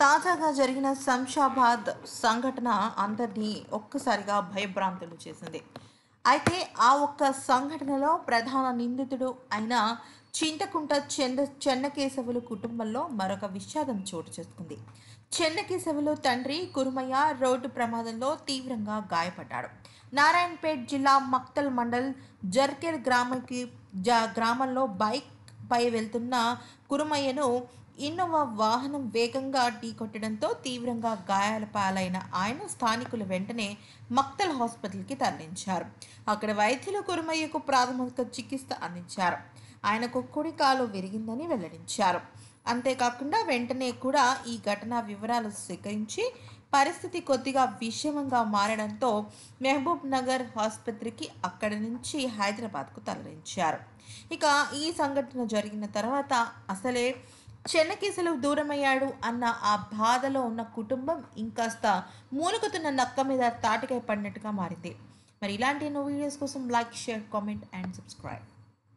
తాజాగా జరిగిన శంషాబాద్ సంఘటన అందరినీ ఒక్కసారిగా భయభ్రాంతులు చేసింది అయితే ఆ ఒక్క సంఘటనలో ప్రధాన నిందితుడు అయిన చింతకుంట చెంద చెన్నకేశవులు కుటుంబంలో మరొక విషాదం చోటు చేసుకుంది చెన్నకేశవులు తండ్రి కురుమయ్య రోడ్డు ప్రమాదంలో తీవ్రంగా గాయపడ్డాడు నారాయణపేట్ జిల్లా మక్తల్ మండల్ జర్కెర్ గ్రామకి జ గ్రామంలో బైక్ పై వెళ్తున్న కురుమయ్యను ఇన్నోవా వాహనం వేగంగా ఢీకొట్టడంతో తీవ్రంగా గాయాల పాలైన ఆయన స్థానికులు వెంటనే మక్తల్ హాస్పిటల్కి తరలించారు అక్కడ వైద్యులు కురుమయ్యకు ప్రాథమిక చికిత్స అందించారు ఆయనకు కుడి కాలు విరిగిందని వెల్లడించారు అంతేకాకుండా వెంటనే కూడా ఈ ఘటన వివరాలు సేకరించి పరిస్థితి కొద్దిగా విషమంగా మారడంతో మహబూబ్ నగర్ ఆసుపత్రికి అక్కడి నుంచి హైదరాబాద్కు తరలించారు ఇక ఈ సంఘటన జరిగిన తర్వాత అసలే చెన్నకేసలు దూరమయ్యాడు అన్న ఆ బాధలో ఉన్న కుటుంబం ఇంకాస్త మూలుగుతున్న నక్క మీద తాటికాయ పడినట్టుగా మారింది మరి ఇలాంటి ఎన్నో వీడియోస్ కోసం like share comment and subscribe